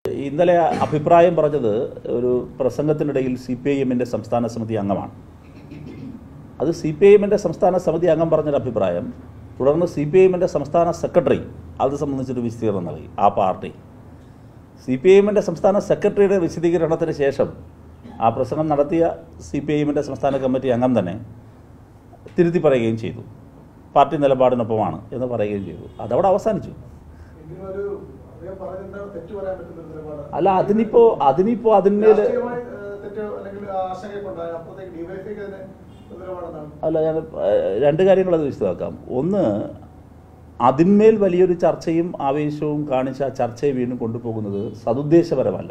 ഇന്നലെ അഭിപ്രായം പറഞ്ഞത് ഒരു പ്രസംഗത്തിനിടയിൽ സി പി ഐ എമ്മിൻ്റെ സംസ്ഥാന സമിതി അംഗമാണ് അത് സി പി ഐ എമ്മിൻ്റെ സംസ്ഥാന സമിതി അംഗം പറഞ്ഞൊരു അഭിപ്രായം തുടർന്ന് സി പി ഐ എമ്മിൻ്റെ സംസ്ഥാന സെക്രട്ടറി അത് സംബന്ധിച്ചൊരു വിശദീകരണം നൽകി ആ പാർട്ടി സി പി ഐ എമ്മിൻ്റെ സംസ്ഥാന സെക്രട്ടറിയുടെ വിശദീകരണത്തിന് ശേഷം ആ പ്രസംഗം നടത്തിയ സി പി ഐ എമ്മിൻ്റെ സംസ്ഥാന കമ്മിറ്റി അംഗം തന്നെ തിരുത്തി പറയുകയും ചെയ്തു പാർട്ടി നിലപാടിനൊപ്പമാണ് എന്ന് പറയുകയും ചെയ്തു അതവിടെ അവസാനിച്ചു ഇതിനൊരു അദ്ദേഹം പറഞ്ഞെന്താണ് തെറ്റ് പറയാൻ പറ്റുന്ന ഒരു നിലപാട് അല്ല അതിനിപ്പോ അതിനിപ്പോ അതിന്മേൽ രാഷ്ട്രീയമായി ഏഹ്, തെറ്റ് അല്ലെങ്കിൽ ആശങ്കയൊക്കെ ഉണ്ടായ അപ്പോഴത്തേക്ക് ഡിവൈഎഫ്ഐക്ക് അതിന് ഒരു നിലപാടെന്താണ് അല്ല ഞാൻ ഏഹ്, രണ്ട് കാര്യങ്ങൾ അത് വിശദമാക്കാം ഒന്ന് അതിന്മേൽ വലിയൊരു ചർച്ചയും ആവേശവും കാണിച്ച ആ ചർച്ചയെ വീണ്ടും കൊണ്ടുപോകുന്നത് സതുദ്ദേശപരമല്ല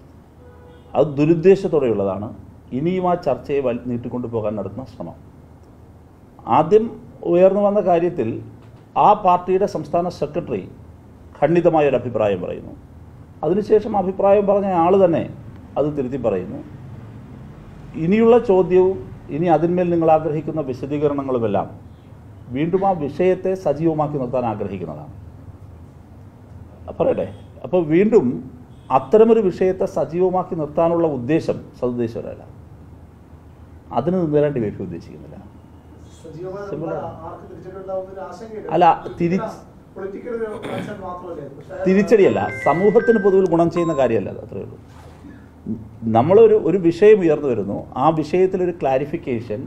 അത് ദുരുദ്ദേശത്തോടെയുള്ളതാണ് ഇനിയും ആ ചർച്ചയെ വൽ നീട്ടിക്കൊണ്ടുപോകാൻ നടത്തുന്ന ശ്രമം ആദ്യം ഉയർന്നു വന്ന കാര്യത്തിൽ ആ പാർട്ടിയുടെ സംസ്ഥാന സെക്രട്ടറി ഖണ്ഡിതമായ ഒരു അഭിപ്രായം പറയുന്നു അതിനുശേഷം അഭിപ്രായം പറഞ്ഞ ആൾ തന്നെ അത് തിരുത്തി പറയുന്നു ഇനിയുള്ള ചോദ്യവും ഇനി അതിന്മേൽ നിങ്ങൾ ആഗ്രഹിക്കുന്ന വിശദീകരണങ്ങളുമെല്ലാം വീണ്ടും ആ വിഷയത്തെ സജീവമാക്കി നിർത്താൻ ആഗ്രഹിക്കുന്നതാണ് പറയട്ടെ അപ്പോൾ വീണ്ടും അത്തരമൊരു വിഷയത്തെ സജീവമാക്കി നിർത്താനുള്ള ഉദ്ദേശം സതുദ്ദേശപരമല്ല അതിന് നിന്നേരാൻ ഡിവൈഫ് ഉദ്ദേശിക്കുന്നില്ല സജീവമായ Similar. ആർക്ക് തിരിച്ചടിയുണ്ടാവുന്ന ഒരു ആശങ്കയില്ല അല്ല, തിരി- പൊളിറ്റിക്കൽ ഒരു ആക്ഷൻ മാത്രമല്ലേ പക്ഷേ അയാൾ- തിരിച്ചടിയല്ല സമൂഹത്തിന് പൊതുവിൽ ഗുണം ചെയ്യുന്ന കാര്യമല്ല അത് അത്രയേ ഉള്ളൂ നമ്മളൊരു ഒരു വിഷയം ഉയർന്നു വരുന്നു ആ വിഷയത്തിലൊരു ക്ലാരിഫിക്കേഷൻ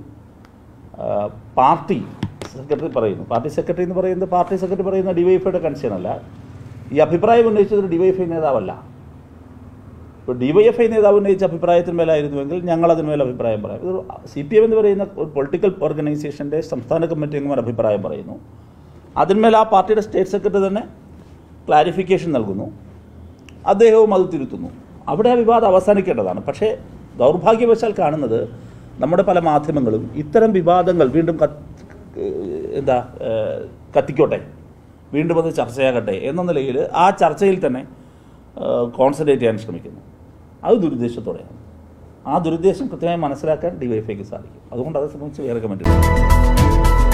പാർട്ടി സെക്രട്ടറി പറയുന്നു പാർട്ടി സെക്രട്ടറി എന്ന് പറയുന്നത് പാർട്ടി സെക്രട്ടറി പറയുന്ന ഡിവൈഫൈയുടെ കൺസേൺ അല്ല ഈ അഭിപ്രായം ഉന്നയിച്ചത് ഒരു ഡിവൈഫൈ നേതാവല്ല ഇപ്പോൾ ഡിവൈഎഫ്ഐ നേതാവ് ഉന്നയിച്ച അഭിപ്രായത്തിന്മേലായിരുന്നുവെങ്കിൽ ഞങ്ങൾ അതിന്മേൽ അഭിപ്രായം പറയാം ഇത് സി പി എം എന്ന് പറയുന്ന ഒരു പൊളിറ്റിക്കൽ ഓർഗനൈസേഷൻ്റെ സംസ്ഥാന കമ്മിറ്റി അംഗം അഭിപ്രായം പറയുന്നു അതിന്മേൽ ആ പാർട്ടിയുടെ സ്റ്റേറ്റ് സെക്രട്ടറി തന്നെ ക്ലാരിഫിക്കേഷൻ നൽകുന്നു അദ്ദേഹവും അത് തിരുത്തുന്നു അവിടെ ആ വിവാദം അവസാനിക്കേണ്ടതാണ് പക്ഷേ ദൗർഭാഗ്യവശാൽ കാണുന്നത് നമ്മുടെ പല മാധ്യമങ്ങളും ഇത്തരം വിവാദങ്ങൾ വീണ്ടും കത്ത് എന്താ ഏഹ്, കത്തിക്കോട്ടെ വീണ്ടും അത് ചർച്ചയാകട്ടെ എന്ന നിലയിൽ ആ ചർച്ചയിൽ തന്നെ കോൺസെൻട്രേറ്റ് ചെയ്യാൻ ശ്രമിക്കുന്നു അത് ദുരുദ്ദേശത്തോടെയാണ് ആ ദുരുദ്ദേശം കൃത്യമായി മനസ്സിലാക്കാൻ ഡിവൈഫൈക്ക് സാധിക്കും അതുകൊണ്ട് അത് സംബന്ധിച്ച് വേറെ കമൻറ്റ്